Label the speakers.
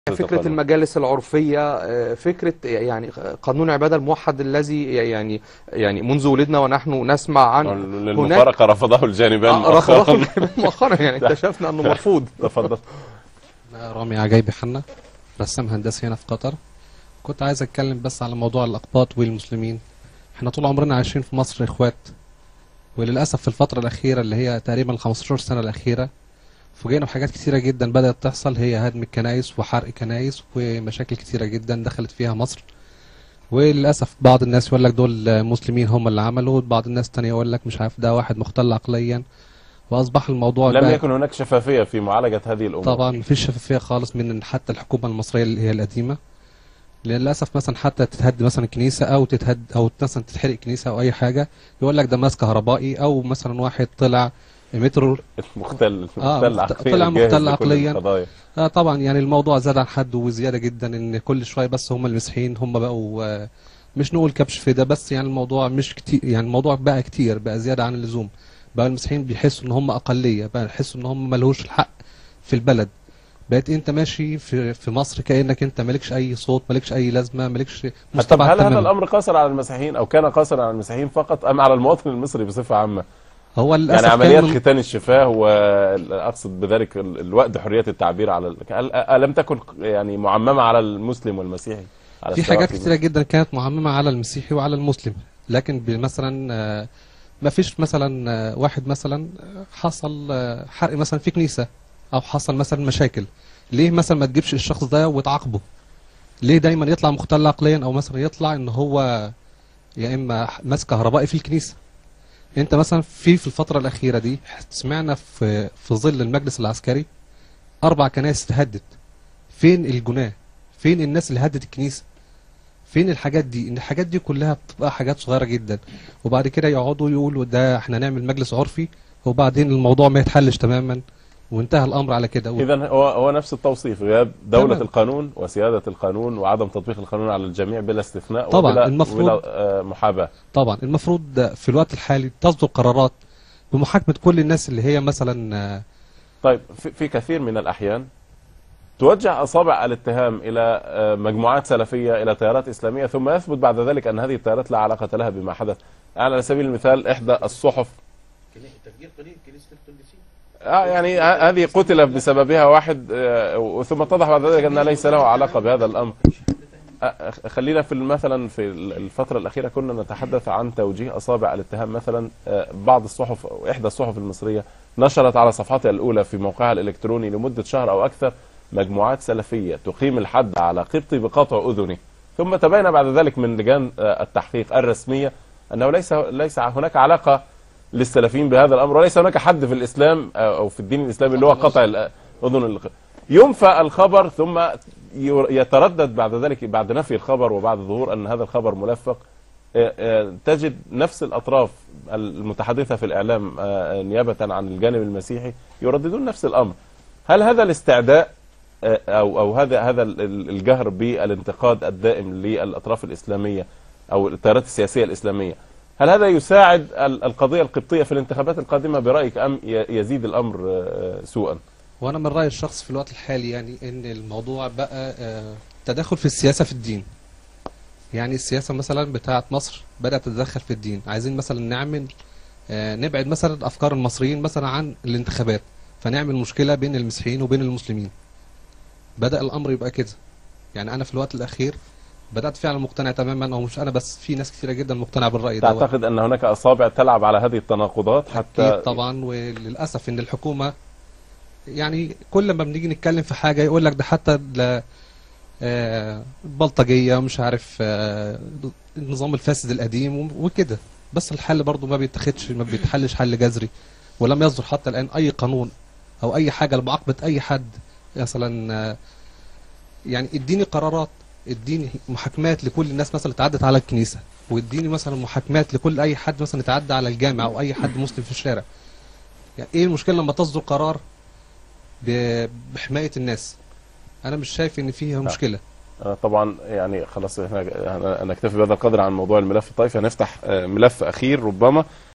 Speaker 1: فكرة
Speaker 2: القانون.
Speaker 1: المجالس العرفية آه، فكرة يعني قانون العبادة الموحد الذي يعني يعني منذ ولدنا ونحن نسمع عنه هناك
Speaker 2: للمفارقة رفضه الجانبان
Speaker 1: آه،
Speaker 2: مؤخراً.
Speaker 1: رفضه مؤخرا يعني اكتشفنا انه مرفوض
Speaker 2: تفضل
Speaker 3: أنا رامي عجايبي حنا رسام هندسي هنا في قطر كنت عايز اتكلم بس على موضوع الاقباط والمسلمين احنا طول عمرنا عايشين في مصر اخوات وللاسف في الفتره الاخيره اللي هي تقريبا 15 سنه الاخيره فوجئنا بحاجات كتيره جدا بدات تحصل هي هدم الكنائس وحرق كنائس ومشاكل كتيره جدا دخلت فيها مصر وللاسف بعض الناس يقول لك دول مسلمين هم اللي عملوا بعض الناس تانية يقول لك مش عارف ده واحد مختل عقليا واصبح الموضوع
Speaker 2: لم
Speaker 3: بقى-
Speaker 2: يكن هناك شفافية في معالجة هذه الأمور
Speaker 3: طبعا مفيش شفافية خالص من حتى الحكومة المصرية اللي هي القديمة للأسف مثلا حتى تتهد مثلا كنيسة أو تتهد أو مثلا تتحرق كنيسة أو أي حاجة يقول لك ده ماس كهربائي أو مثلا واحد طلع مترو
Speaker 2: مختل
Speaker 3: آه،
Speaker 2: مختل
Speaker 3: مخت-
Speaker 2: عقليا
Speaker 3: طلع
Speaker 2: جاهز
Speaker 3: مختل
Speaker 2: لكل
Speaker 3: عقلياً.
Speaker 2: القضايا.
Speaker 3: آه طبعا يعني الموضوع زاد عن حد وزيادة جدا إن كل شوية بس هم المسيحيين هم بقوا آه، مش نقول كبش في ده بس يعني الموضوع مش كتير يعني الموضوع بقى كتير بقى زيادة عن اللزوم بقى المسيحيين بيحسوا إن هم أقلية بقى يحسوا إن هم ملهوش الحق في البلد بقيت انت ماشي في في مصر كانك انت مالكش اي صوت مالكش اي لازمه مالكش
Speaker 2: طب
Speaker 3: مستبعد
Speaker 2: هل هذا
Speaker 3: تماما
Speaker 2: الأمر قاصر على المسيحيين أو كان قاصرا على المسيحيين فقط أم على المواطن المصري بصفة عامة؟
Speaker 3: هو للاسف
Speaker 2: يعني
Speaker 3: كان
Speaker 2: عمليات
Speaker 3: من-
Speaker 2: ختان الشفاه وأقصد بذلك ال- الوقت حرية التعبير على ال- هل- ألم تكن يعني معممة على المسلم والمسيحي؟ على
Speaker 3: في
Speaker 2: السواء
Speaker 3: حاجات كتيره جدا كانت معممه على المسيحي وعلى المسلم لكن ب- مثلا آه، ما فيش مثلا آه، واحد مثلا آه، حصل آه، حرق مثلا في كنيسه او حصل مثلا مشاكل ليه مثلا ما تجيبش الشخص ده وتعاقبه ليه دايما يطلع مختل عقليا او مثلا يطلع ان هو يا اما ماس كهربائي في الكنيسه انت مثلا في في الفتره الاخيره دي سمعنا في في ظل المجلس العسكري اربع كنائس اتهدت فين الجناه فين الناس اللي هدت الكنيسه فين الحاجات دي ان الحاجات دي كلها بتبقى حاجات صغيره جدا وبعد كده يقعدوا يقولوا ده احنا نعمل مجلس عرفي وبعدين الموضوع ما يتحلش تماما وانتهى الامر على كده و-
Speaker 2: إذا هو هو نفس التوصيف غياب دولة
Speaker 3: تمام.
Speaker 2: القانون وسيادة القانون وعدم تطبيق القانون على الجميع بلا استثناء
Speaker 3: طبعاً،
Speaker 2: وبلا
Speaker 3: المفروض-
Speaker 2: وبلا آه، محاباة
Speaker 3: طبعا المفروض في الوقت الحالي تصدر قرارات بمحاكمه كل الناس اللي هي مثلا آه،
Speaker 2: طيب في, في كثير من الأحيان توجه أصابع الاتهام إلى آه، مجموعات سلفية إلى تيارات إسلامية ثم يثبت بعد ذلك أن هذه التيارات لا علاقة لها بما حدث يعني على سبيل المثال إحدى الصحف
Speaker 4: تفجير قليل كنيسة القديسين
Speaker 2: آه يعني ه- هذه قتل بسببها واحد آه، ثم اتضح بعد ذلك أنها ليس له علاقة بهذا الأمر آه، خلينا في مثلا في الفترة الأخيرة كنا نتحدث عن توجيه أصابع الاتهام مثلا آه، بعض الصحف أو إحدى الصحف المصرية نشرت على صفحتها الأولى في موقعها الإلكتروني لمدة شهر أو أكثر مجموعات سلفية تقيم الحد على قبطي بقطع أذنه ثم تبين بعد ذلك من لجان آه، التحقيق الرسمية أنه ليس ليس هناك علاقة للسلفيين بهذا الأمر وليس هناك حد في الإسلام آه، أو في الدين الإسلامي اللي هو قطع الأذن الق- ينفى الخبر ثم ير- يتردد بعد ذلك بعد نفي الخبر وبعد ظهور أن هذا الخبر ملفق آه، آه، تجد نفس الأطراف المتحدثة في الإعلام آه، نيابة عن الجانب المسيحي يرددون نفس الأمر هل هذا الاستعداء آه، أو أو هذا هذا ال- ال- الجهر بالانتقاد الدائم للأطراف الإسلامية أو التيارات السياسية الإسلامية هل هذا يساعد ال- القضية القبطية في الانتخابات القادمة برأيك أم ي- يزيد الأمر آه، سوءا
Speaker 3: وانا من رايي الشخص في الوقت الحالي يعني ان الموضوع بقى آه، تدخل في السياسه في الدين يعني السياسه مثلا بتاعه مصر بدات تتدخل في الدين عايزين مثلا نعمل آه، نبعد مثلا افكار المصريين مثلا عن الانتخابات فنعمل مشكله بين المسيحيين وبين المسلمين بدا الامر يبقى كده يعني انا في الوقت الاخير بدات فعلا مقتنع تماما او مش انا بس في ناس كثيره جدا مقتنعه بالراي ده
Speaker 2: تعتقد أن هناك أصابع تلعب على هذه التناقضات حتى
Speaker 3: اكيد طبعا وللاسف ان الحكومه يعني كل ما بنيجي نتكلم في حاجه يقول لك ده حتى ال- آه، البلطجيه مش عارف آه، النظام الفاسد القديم و- وكده بس الحل برضو ما بيتاخدش ما بيتحلش حل جذري ولم يصدر حتى الان اي قانون او اي حاجه لمعاقبه اي حد مثلا آه، يعني اديني قرارات اديني محاكمات لكل الناس مثلا اللي تعدت على الكنيسه واديني مثلا محاكمات لكل اي حد مثلا يتعدى على الجامع او اي حد مسلم في الشارع يعني ايه المشكله لما تصدر قرار ب- بحمايه الناس انا مش شايف ان فيها مشكله
Speaker 2: آه، طبعا يعني خلاص احنا نكتفي بهذا القدر عن موضوع الملف الطائفي هنفتح آه، ملف أخير ربما